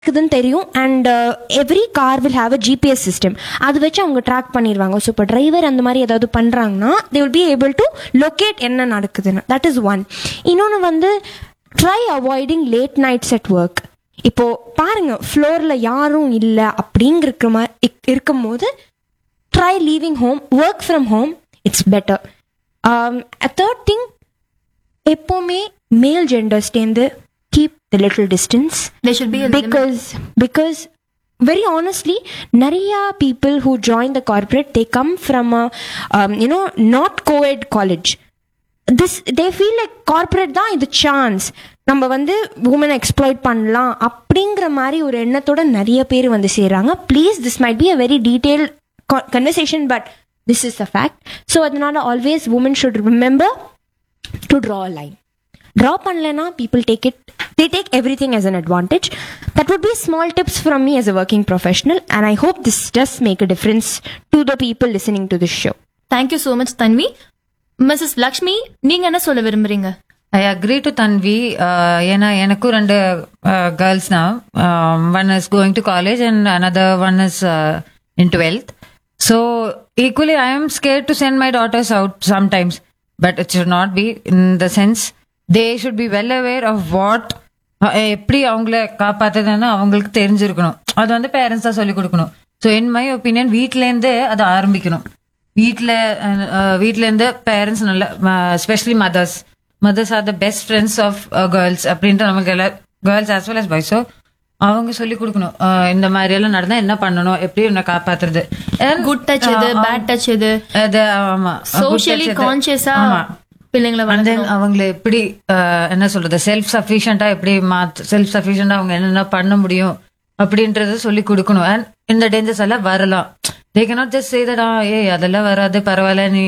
இருக்குதுன்னு தெரியும் and every car will have a GPS system அது வச்சு அவங்க ட்ராக் பண்ணிடுவாங்க ஸோ இப்போ டிரைவர் அந்த மாதிரி ஏதாவது பண்ணுறாங்கன்னா they will be able to locate என்ன நடக்குதுன்னு தட் இஸ் ஒன் இன்னொன்று வந்து try avoiding late nights at work இப்போ பாருங்க ஃப்ளோரில் யாரும் இல்லை அப்படிங்கிற மாதிரி இருக்கும்போது try leaving home work from home it's better third thing எப்போவுமே மேல் ஜெண்டர்ஸ்டேருந்து keep the little distance There should be a limit. because because very honestly நிறைய people who join the corporate they come from a um, you know not co-ed college this they feel like corporate தான் இது chance நம்ம வந்து உமனை exploit பண்ணலாம் அப்படிங்கிற மாதிரி ஒரு எண்ணத்தோட நிறைய பேர் வந்து சேர்றாங்க please this might be a very detail conversation but this is a fact so அதனால always women should remember to draw a line draw பண்ணலனா people take it they take எவ்ரி திங் as an advantage that would be small tips from me as a working professional and i hope this does make a difference to the people listening to this show thank you so much Tanvi Mrs Lakshmi நீங்க என்ன சொல்ல விரும்புறீங்க I agree to தன்வி ஏன்னா எனக்கும் ரெண்டு girls தான் one is going to college and another one is in twelfth so equally I am scare to send my daughters out sometimes but it should not be in the sense they should be well aware of what எப்படி அவங்கள காப்பாத்துதுன்னு அவங்களுக்கு தெரிஞ்சிருக்கணும் அது வந்து parents தான் சொல்லி கொடுக்கணும் so in my opinion வீட்டிலேருந்து அதை ஆரம்பிக்கணும் வீட்டில் வீட்டிலேருந்து பேரண்ட்ஸ் நல்ல specially mothers mothers are the best friends of girls அப்படின்ட்டு நமக்கு எல்லாம் கேர்ள்ஸ் ஆஸ் வெல் அஸ் பாய்ஸோ அவங்க சொல்லி கொடுக்கணும் அஹ் இந்த மாதிரி எல்லாம் நடந்தா என்ன பண்ணணும் எப்படி உன்னை காப்பாத்துறது And, குட் டச் எது பேட் டச் எது அது ஆமா சோஷியலி கான்சியஸா ஆமா பிள்ளைங்களை And then அவங்களை எப்படி அஹ், என்ன சொல்றது செல்ஃப் சஃபிஷியண்டா எப்படி மாத் செல்ஃப் சஃபிஷியண்டா அவங்க என்னென்ன பண்ண முடியும் அப்படின்றத சொல்லி கொடுக்கணும் அண்ட் இந்த டேஞ்சர்ஸ் எல்லாம் வரலாம் தே கேனாட் ஜஸ்ட் செய்தடா ஏய் அதெல்லாம் வராது பரவாயில்ல நீ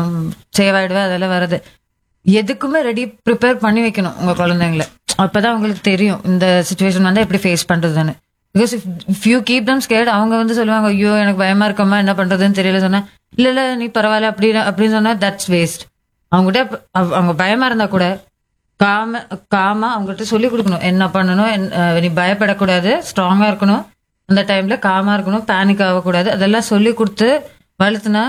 சேவ் ஆயிடுவ அதெல்லாம் வராது எதுக்குமே ரெடி ப்ரிப்பேர் பண்ணி வைக்கணும் உங்க குழந்தைங்கள அப்பதான் உங்களுக்கு தெரியும் இந்த சுச்சுவேஷன் வந்து எப்படி ஃபேஸ் பண்றதுன்னு because if you keep them scared அவங்க வந்து சொல்லுவாங்க ஐயோ எனக்கு பயமா இருக்கமா என்ன பண்றதுன்னு தெரியல சொன்னா இல்ல இல்ல நீ பரவாயில்ல அப்படி அப்படின்னு சொன்னா தட்ஸ் வேஸ்ட் அவங்ககிட்ட அவ- அவங்க பயமா இருந்தா கூட காம காமா அவங்ககிட்ட சொல்லி கொடுக்கணும் என்ன பண்ணணும் என்ன- அஹ் நீ பயப்படக்கூடாது ஸ்ட்ராங்கா இருக்கணும் அந்த டைம்ல காமா இருக்கணும் பேனிக் ஆகக்கூடாது அதெல்லாம் சொல்லி கொடுத்து வளர்த்துனா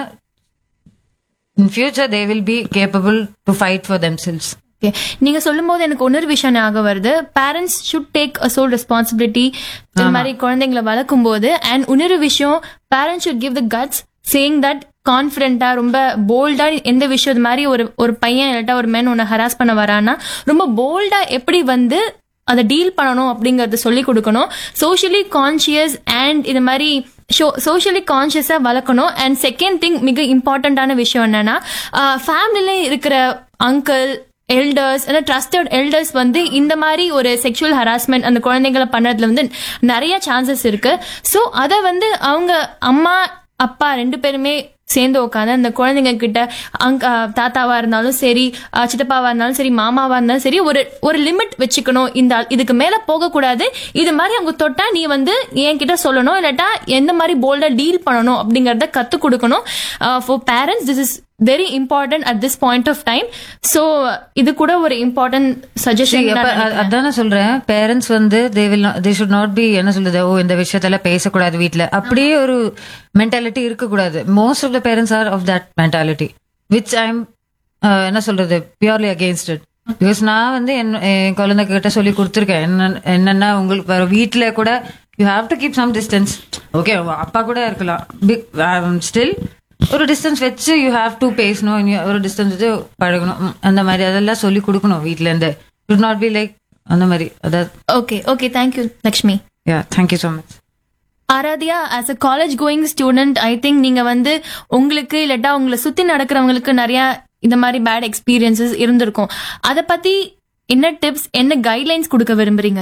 in future they will be capable to fight for themselves Okay. நீங்க சொல்லும் போது எனக்கு இன்னொரு விஷயம் ஞாபகம் வருது parents should take a sole responsibility இந்த மாதிரி குழந்தைங்களை வளர்க்கும் போது அண்ட் இன்னொரு விஷயம் parents should give the guts saying that கான்பிடண்டா ரொம்ப போல்டா எந்த விஷயம் இது மாதிரி ஒரு ஒரு பையன் இல்லாட்டா ஒரு மேன் உன்னை ஹராஸ் பண்ண வரான்னா ரொம்ப போல்டா எப்படி வந்து அதை டீல் பண்ணணும் அப்படிங்கறத சொல்லி கொடுக்கணும் சோஷியலி கான்சியஸ் அண்ட் இது மாதிரி சோஷியலி கான்சியஸா வளர்க்கணும் அண்ட் செகண்ட் திங் மிக இம்பார்ட்டன்டான விஷயம் என்னன்னா ஃபேமிலில இருக்கிற அங்கிள் எல்டர்ஸ் ட்ரஸ்டட் எல்டர்ஸ் வந்து இந்த மாதிரி ஒரு செக்ஷுவல் ஹராஸ்மெண்ட் அந்த குழந்தைங்களை பண்றதுல வந்து நிறைய சான்சஸ் இருக்கு ஸோ அதை வந்து அவங்க அம்மா அப்பா ரெண்டு பேருமே சேர்ந்து உட்காந்து அந்த குழந்தைங்க கிட்ட அங்க தாத்தாவா இருந்தாலும் சரி அஹ் சித்தப்பாவா இருந்தாலும் சரி மாமாவா இருந்தாலும் சரி ஒரு ஒரு லிமிட் வச்சுக்கணும் இந்த இதுக்கு மேல போக கூடாது இது மாதிரி அவங்க தொட்டா நீ வந்து என்கிட்ட சொல்லணும் இல்லாட்டா எந்த மாதிரி போல்டா டீல் பண்ணணும் அப்படிங்கறத கத்து கொடுக்கணும் for parents this is very important at this point of time so இது கூட ஒரு இம்பார்ட்டன்ட் சஜஷன் அதான சொல்றேன் பேரண்ட்ஸ் வந்து they will they should not be என்ன சொல்றது ஓ இந்த விஷயத்தெல்லாம் பேசக்கூடாது வீட்ல அப்படியே ஒரு மென்டாலிட்டி இருக்கக்கூடாது most of the parents are of that mentality which I am என்ன சொல்றது பியூர்லி அகேன்ஸ்ட் இட் பிகாஸ் நான் வந்து என் என் குழந்தை கிட்ட சொல்லி கொடுத்துருக்கேன் என்ன என்னன்னா உங்களுக்கு வேற வீட்ல கூட you have to keep some distance okay அப்பா கூட இருக்கலாம் ஸ்டில் ஒரு டிஸ்டன்ஸ் வச்சு யூ ஹாவ் டு பேசணும் இனி ஒரு டிஸ்டன்ஸ் வச்சு பழகணும் ம், அந்த மாதிரி அதெல்லாம் சொல்லி கொடுக்கணும் வீட்ல இருந்து ஷுட் நாட் பி லைக் அந்த மாதிரி அதாவது okay okay thank you Lakshmi yeah thank you so much Aaradhya as a college going student I think நீங்க வந்து உங்களுக்கு இல்லாட்டா உங்களை சுத்தி நடக்கிறவங்களுக்கு நிறைய இந்த மாதிரி பேட் எக்ஸ்பீரியன்சஸ் இருந்திருக்கும் அத பத்தி என்ன டிப்ஸ் என்ன கைட்லைன்ஸ் கொடுக்க விரும்புறீங்க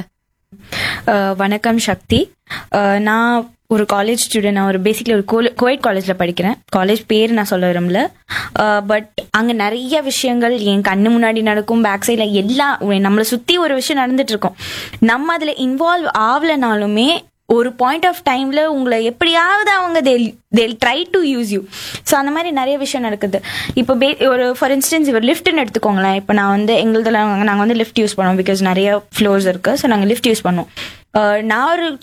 அஹ் வணக்கம் சக்தி அஹ் நான் ஒரு காலேஜ் ஸ்டூடெண்ட் நான் ஒரு பேசிக்லி ஒரு கோயட் காலேஜில் படிக்கிறேன் காலேஜ் பேர் நான் சொல்ல விரும்பல பட் அங்கே நிறைய விஷயங்கள் என் கண்ணு முன்னாடி நடக்கும் பேக் சைடில் எல்லா நம்மளை சுற்றி ஒரு விஷயம் நடந்துட்டு இருக்கும் நம்ம அதில் இன்வால்வ் ஆகலைனாலுமே ஒரு பாயிண்ட் ஆஃப் டைம்ல உங்களை எப்படியாவது அவங்க they'll try to use you so அந்த மாதிரி நிறைய விஷயம் நடக்குது இப்போ பே ஒரு ஃபார் இன்ஸ்டன்ஸ் இவர் லிஃப்ட்னு எடுத்துக்கோங்களேன் இப்போ நான் வந்து எங்களுதுல நாங்கள் வந்து லிஃப்ட் யூஸ் பண்ணுவோம் பிகாஸ் நிறைய ஃப்ளோர்ஸ் இருக்கு ஸோ நாங்கள் லிஃப்ட் யூஸ் பண்ணுவோம் அஹ் நான் ஒரு